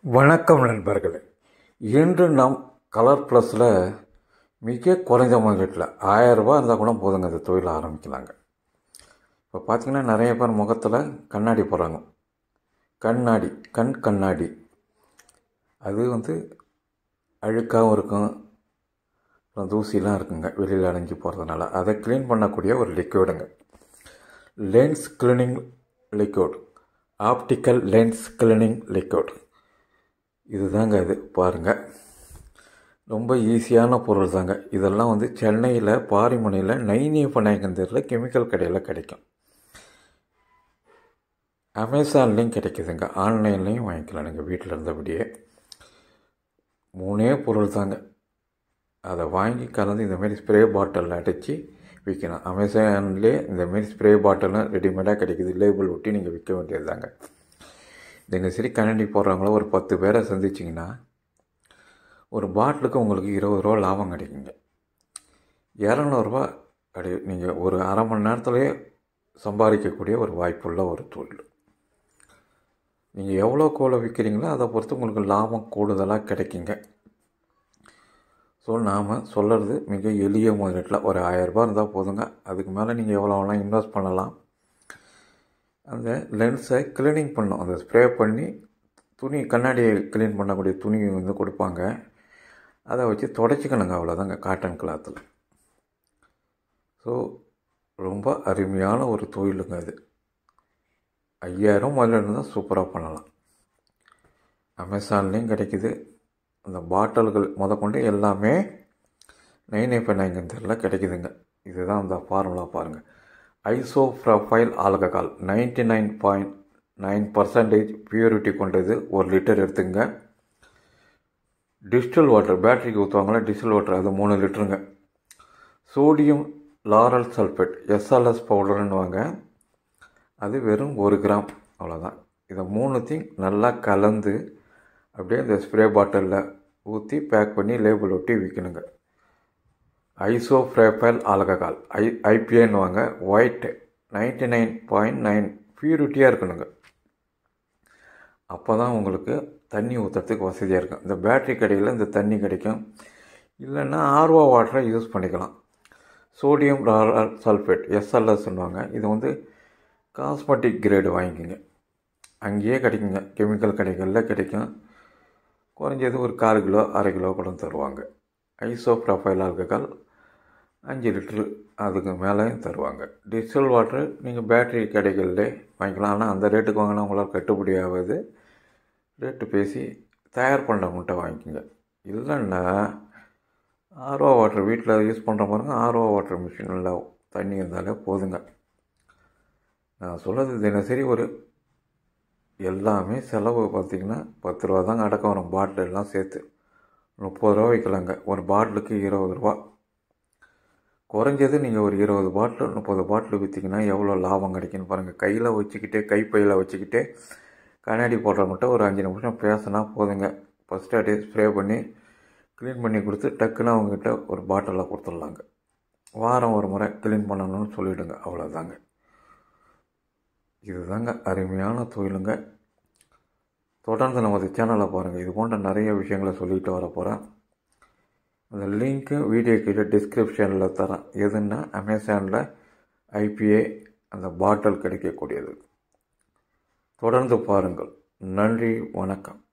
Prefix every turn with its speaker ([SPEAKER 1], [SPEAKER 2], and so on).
[SPEAKER 1] வணக்கம் நண்பர்களே இன்று நாம் கலர் ப்ளஸில் மிக குறைந்த முதலீட்டில் ஆயரரூபா இருந்தால் கூட போதுங்க அந்த தொழிலை ஆரம்பிக்கலாங்க இப்போ பார்த்தீங்கன்னா நிறைய பேர் முகத்தில் கண்ணாடி போடுறாங்க கண்ணாடி கண் கண்ணாடி அது வந்து அழுக்காகவும் இருக்கும் அப்புறம் தூசிலாம் இருக்குங்க வெளியில் அடைஞ்சு போகிறதுனால அதை க்ளீன் பண்ணக்கூடிய ஒரு லிக்விடுங்க lens cleaning liquid optical lens cleaning liquid இதுதாங்க இது பாருங்கள் ரொம்ப ஈஸியான பொருள் தாங்க இதெல்லாம் வந்து சென்னையில் பாரிமுனையில் நைனிய பனாயகந்தரில் கெமிக்கல் கடையில் கிடைக்கும் அமேசான்லேயும் கிடைக்குதுங்க ஆன்லைன்லேயும் வாங்கிக்கலாம் நீங்கள் வீட்டில் இருந்தபடியே மூணே பொருள் தாங்க அதை வாங்கி கலந்து இந்தமாரி ஸ்ப்ரே பாட்டிலில் அடைச்சி விற்கணும் அமேசான்லேயே இந்தமாரி ஸ்ப்ரே பாட்டிலும் ரெடிமேடாக கிடைக்குது லேபிள் ஒட்டி நீங்கள் விற்க வேண்டியது தாங்க தினசரி கண்ணாடி போடுறவங்கள ஒரு பத்து பேரை சந்திச்சிங்கன்னா ஒரு பாட்டிலுக்கு உங்களுக்கு இருபது ரூபா லாபம் கிடைக்குங்க இரநூறுவா கிடை நீங்கள் ஒரு அரை மணி நேரத்துலேயே சம்பாதிக்கக்கூடிய ஒரு வாய்ப்புள்ள ஒரு தொழில் நீங்கள் எவ்வளோ கோலை விற்கிறீங்களோ அதை பொறுத்து உங்களுக்கு லாபம் கூடுதலாக கிடைக்குங்க ஸோ நாம் சொல்கிறது மிக எளிய முதலீட்டில் ஒரு ஆயரரூபா இருந்தால் போதுங்க அதுக்கு மேலே நீங்கள் எவ்வளோ வேணால் இன்வெஸ்ட் பண்ணலாம் அந்த லென்ஸை க்ளீனிங் பண்ணும் அந்த ஸ்ப்ரே பண்ணி துணி கண்ணாடியை க்ளீன் பண்ணக்கூடிய துணி வந்து கொடுப்பாங்க அதை வச்சு தொடச்சிக்கணுங்க அவ்வளோதாங்க காட்டன் கிளாத்தில் ஸோ ரொம்ப அருமையான ஒரு தொழிலுங்க அது ஐயாயிரம் முதல்ல இருந்தால் சூப்பராக பண்ணலாம் அமேசான்லேயும் கிடைக்குது அந்த பாட்டில்கள் முதற்கொண்டு எல்லாமே நைன் எஃப் நைன்கிறதுல கிடைக்குதுங்க இதுதான் அந்த ஃபார்முலா பாருங்கள் isopropyl alcohol ninety nine point nine percentage purity கொண்டது ஒரு லிட்டர் எடுத்துங்க டிஸ்டில் வாட்டர் பேட்டரிக்கு ஊற்றுவாங்களா டிஸ்டில் வாட்டர் அது மூணு லிட்டருங்க சோடியம் லாரல் சல்ஃபேட் எஸ்எல்எஸ் பவுடர்னுவாங்க அது வெறும் ஒரு கிராம் அவ்வளோதான் இதை மூணுத்தையும் நல்லா கலந்து அப்படியே இந்த ஸ்ப்ரே பாட்டிலில் ஊற்றி பேக் பண்ணி லேபிள் ஒட்டி விற்கணுங்க ஐசோப்ரேப்பல் ஆல்கஹால் ஐ ஐபிஏன்னுவாங்க with ninety nine point nine பியூரிட்டியாக இருக்கணுங்க அப்போ தான் உங்களுக்கு தண்ணி ஊற்றுறதுக்கு வசதியாக இருக்கும் இந்த பேட்ரி கடையில் இந்த தண்ணி கிடைக்கும் இல்லைன்னா ஆர்வா வாட்டரை யூஸ் பண்ணிக்கலாம் சோடியம் ராரல் சல்ஃபேட் எஸ்எல்எஸ்ன்னுவாங்க இது வந்து காஸ்மெட்டிக் கிரேடு வாங்கிக்கோங்க அங்கேயே கிடைக்குங்க கெமிக்கல் கடைகளில் கிடைக்கும் குறைஞ்சது ஒரு கால் கிலோ அரை கிலோ கூட தருவாங்க ஐசோ ப்ரொஃபைல் ஆல்கஹால் அஞ்சு லிட்ரு அதுக்கு மேலேயும் தருவாங்க டிசல் வாட்ரு நீங்கள் பேட்ரி கடைகளில் வாங்கிக்கலாம் ஆனால் அந்த ரேட்டுக்கு வாங்கினா உங்களால் கட்டுப்படி ஆகாது ரேட்டு பேசி தயார் பண்ணுறவங்கள்ட்ட வாங்கிக்கோங்க இல்லைன்னா ஆர்ஓ வாட்டர் வீட்டில் யூஸ் பண்ணுற பாருங்க ஆர்ஓ வாட்டர் மிஷினில் தண்ணி இருந்தாலே போதுங்க நான் சொல்கிறது தினசரி ஒரு எல்லாமே செலவு பார்த்திங்கன்னா பத்து ரூபா தாங்க அடக்கம் வரும் பாட்டில் எல்லாம் சேர்த்து முப்பது ரூபா வைக்கலாங்க ஒரு பாட்டிலுக்கு இருபது ரூபா குறைஞ்சது நீங்கள் ஒரு இருபது பாட்டில் முப்பது பாட்டில் விற்றிங்கன்னா எவ்வளோ லாபம் கிடைக்குன்னு பாருங்கள் கையில் வச்சுக்கிட்டே கைப்பையில் வச்சுக்கிட்டே கண்ணாடி போடுறவங்கள்ட்ட ஒரு அஞ்சு நிமிஷம் பேசினா போதுங்க ஃபஸ்ட்டு அப்படியே ஸ்ப்ரே பண்ணி க்ளீன் பண்ணி கொடுத்து டக்குன்னு அவங்ககிட்ட ஒரு பாட்டிலில் கொடுத்துட்லாங்க வாரம் ஒரு முறை க்ளீன் பண்ணணும்னு சொல்லிவிடுங்க அவ்வளோதாங்க இதுதாங்க அருமையான தொழிலுங்க தொடர்ந்து நமது சேனலை பாருங்கள் இது போன்ற நிறைய விஷயங்களை சொல்லிட்டு வர போகிறேன் அந்த லிங்க்கு வீடியோ கீழே டிஸ்கிரிப்ஷனில் தரேன் எதுன்னா அமேசானில் ஐபிஏ அந்த பாட்டில் கிடைக்கக்கூடியது தொடர்ந்து பாருங்கள் நன்றி வணக்கம்